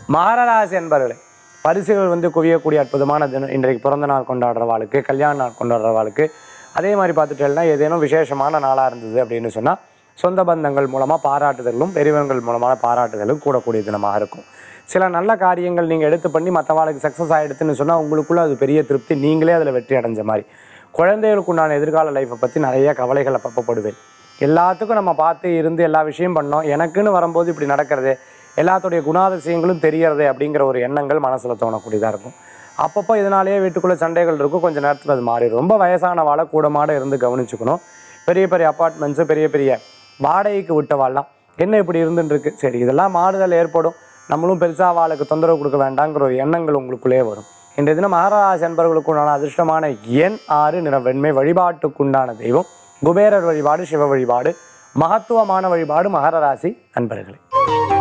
மகராசி என்பவர்களே பரிசுகள் வந்து குவியக்கூடிய அற்புதமான தினம் இன்றைக்கு பிறந்த நாள் கொண்டாடுறவாளுக்கு கல்யாண நாள் கொண்டாடுறவாளுக்கு அதே மாதிரி பார்த்துட்டேன்னா ஏதேனும் விசேஷமான நாளாக இருந்தது அப்படின்னு சொன்னால் சொந்த பந்தங்கள் மூலமாக பாராட்டுதலும் பெரியவங்கள் மூலமான பாராட்டுதலும் கூடக்கூடிய தினமாக இருக்கும் சில நல்ல காரியங்கள் நீங்கள் எடுத்து பண்ணி மற்றவாளுக்கு சக்ஸஸ் ஆகிடுதுன்னு சொன்னால் உங்களுக்குள்ள அது பெரிய திருப்தி நீங்களே அதில் வெற்றி அடைஞ்ச மாதிரி குழந்தைகளுக்கு உண்டான எதிர்கால லைஃப்பை பற்றி நிறைய கவலைகளை பப்பப்படுவேன் எல்லாத்துக்கும் நம்ம பார்த்து இருந்து எல்லா விஷயம் பண்ணோம் எனக்குன்னு வரும்போது இப்படி நடக்கிறது எல்லாத்துடைய குணாதிசயங்களும் தெரியறது அப்படிங்கிற ஒரு எண்ணங்கள் மனசில் தோணக்கூடியதாக இருக்கும் அப்பப்போ இதனாலேயே வீட்டுக்குள்ளே சண்டைகள் இருக்கும் கொஞ்சம் நேரத்தில் அது மாறிடும் ரொம்ப வயசானவாளை கூடமாட இருந்து கவனிச்சுக்கணும் பெரிய பெரிய அப்பார்ட்மெண்ட்ஸு பெரிய பெரிய வாடகைக்கு விட்டவாள்லாம் என்ன இப்படி இருந்துட்டு இருக்கு சரி இதெல்லாம் மாறுதல் ஏற்படும் நம்மளும் பெருசாக வாளுக்கு தொந்தரவு கொடுக்க வேண்டாங்கிற ஒரு எண்ணங்கள் உங்களுக்குள்ளே வரும் இன்றைய தினம் மகாராஜ் என்பவர்களுக்கு உண்டான அதிர்ஷ்டமான எண் ஆறு நிற வெண்மை வழிபாட்டுக்குண்டான தெய்வம் குபேரர் வழிபாடு சிவ வழிபாடு மகத்துவமான வழிபாடு மகர ராசி அன்பர்களே